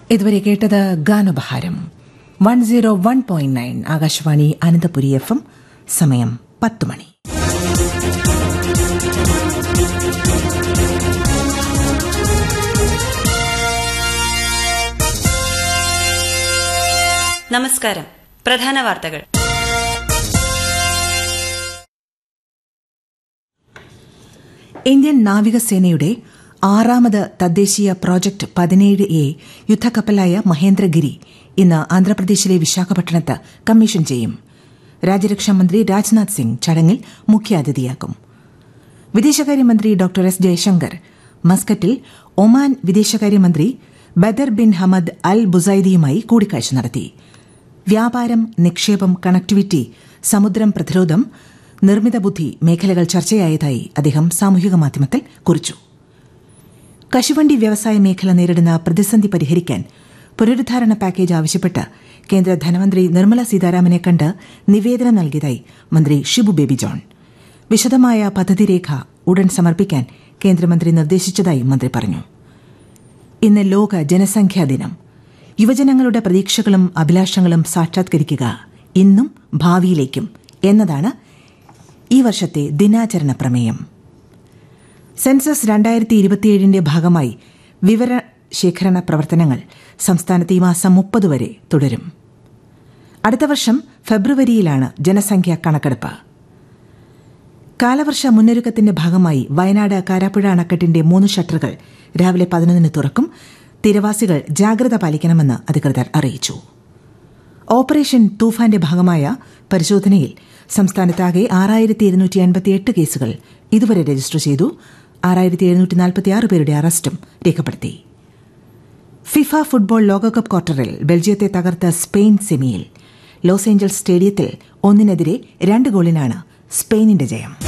ഇതുവരെ കേട്ടത് ഗാനോപഹാരം one zero one point nine Akashvani Ananthapuri F M സമയം പത്ത് മണി നമസ്കാരം പ്രധാന വാർത്തകൾ ഇന്ത്യൻ നാവികസേനയുടെ ആറാമത് തദ്ദേശീയ പ്രോജക്ട് പതിനേഴ് എ യുദ്ധക്കപ്പലായ മഹേന്ദ്രഗിരി ഇന്ന് ആന്ധ്രാപ്രദേശിലെ വിശാഖപട്ടണത്ത് കമ്മീഷൻ ചെയ്യും രാജ്യരക്ഷാമന്ത്രി രാജ്നാഥ് സിംഗ് ചടങ്ങിൽ മുഖ്യാതിഥിയാക്കും വിദേശകാര്യമന്ത്രി ഡോക്ടർ എസ് ജയശങ്കർ മസ്കറ്റിൽ ഒമാൻ വിദേശകാര്യമന്ത്രി ബദർ ബിൻ ഹമദ് അൽ ബുസൈദിയുമായി കൂടിക്കാഴ്ച നടത്തി വ്യാപാരം നിക്ഷേപം കണക്ടിവിറ്റി സമുദ്രം പ്രതിരോധം നിർമ്മിത ബുദ്ധി മേഖലകൾ ചർച്ചയായതായി അദ്ദേഹം സാമൂഹിക മാധ്യമത്തിൽ കുറിച്ചു കശുവണ്ടി വ്യവസായ മേഖല നേരിടുന്ന പ്രതിസന്ധി പരിഹരിക്കാൻ പുനരുദ്ധാരണ പാക്കേജ് ആവശ്യപ്പെട്ട് കേന്ദ്ര ധനമന്ത്രി നിർമ്മല സീതാരാമനെ കണ്ട് നിവേദനം നൽകിയതായി മന്ത്രി ഷിബു ബേബി ജോൺ വിശദമായ പദ്ധതിരേഖ ഉടൻ സമർപ്പിക്കാൻ കേന്ദ്രമന്ത്രി നിർദ്ദേശിച്ചതായി മന്ത്രി പറഞ്ഞു ഇന്ന് ലോക ജനസംഖ്യാ ദിനം യുവജനങ്ങളുടെ പ്രതീക്ഷകളും അഭിലാഷങ്ങളും സാക്ഷാത്കരിക്കുക ഇന്നും ഭാവിയിലേക്കും എന്നതാണ് ഈ വർഷത്തെ ദിനാചരണ പ്രമേയം സെൻസസ് രണ്ടായിരത്തി ഇരുപത്തിയേഴിന്റെ ഭാഗമായി വിവര ശേഖരണ പ്രവർത്തനങ്ങൾ സംസ്ഥാനത്ത് ഈ മാസം മുപ്പത് വരെ തുടരും അടുത്ത വർഷം ഫെബ്രുവരിയിലാണ് ജനസംഖ്യാ കണക്കെടുപ്പ് കാലവർഷ മുന്നൊരുക്കത്തിന്റെ ഭാഗമായി വയനാട് കാരാപ്പുഴ അണക്കെട്ടിന്റെ മൂന്ന് ഷട്ടറുകൾ രാവിലെ പതിനൊന്നിന് തുറക്കും തീരവാസികൾ ജാഗ്രത പാലിക്കണമെന്ന് അധികൃതർ അറിയിച്ചു ഓപ്പറേഷൻ തൂഫാന്റെ ഭാഗമായ പരിശോധനയിൽ സംസ്ഥാനത്താകെ ആറായിരത്തി ഇരുന്നൂറ്റി എൺപത്തിയെട്ട് കേസുകൾ ഇതുവരെ രജിസ്റ്റർ ചെയ്തു ആറായിരത്തി എഴുന്നൂറ്റി നാൽപ്പത്തിയാറ് പേരുടെ അറസ്റ്റും രേഖപ്പെടുത്തി ഫിഫ ഫുട്ബോൾ ലോകകപ്പ് ക്വാർട്ടറിൽ ബെൽജിയത്തെ തകർത്ത സ്പെയിൻ സെമിയിൽ ലോസ് ഏഞ്ചൽസ് സ്റ്റേഡിയത്തിൽ ഒന്നിനെതിരെ രണ്ട് ഗോളിനാണ് സ്പെയിനിന്റെ ജയം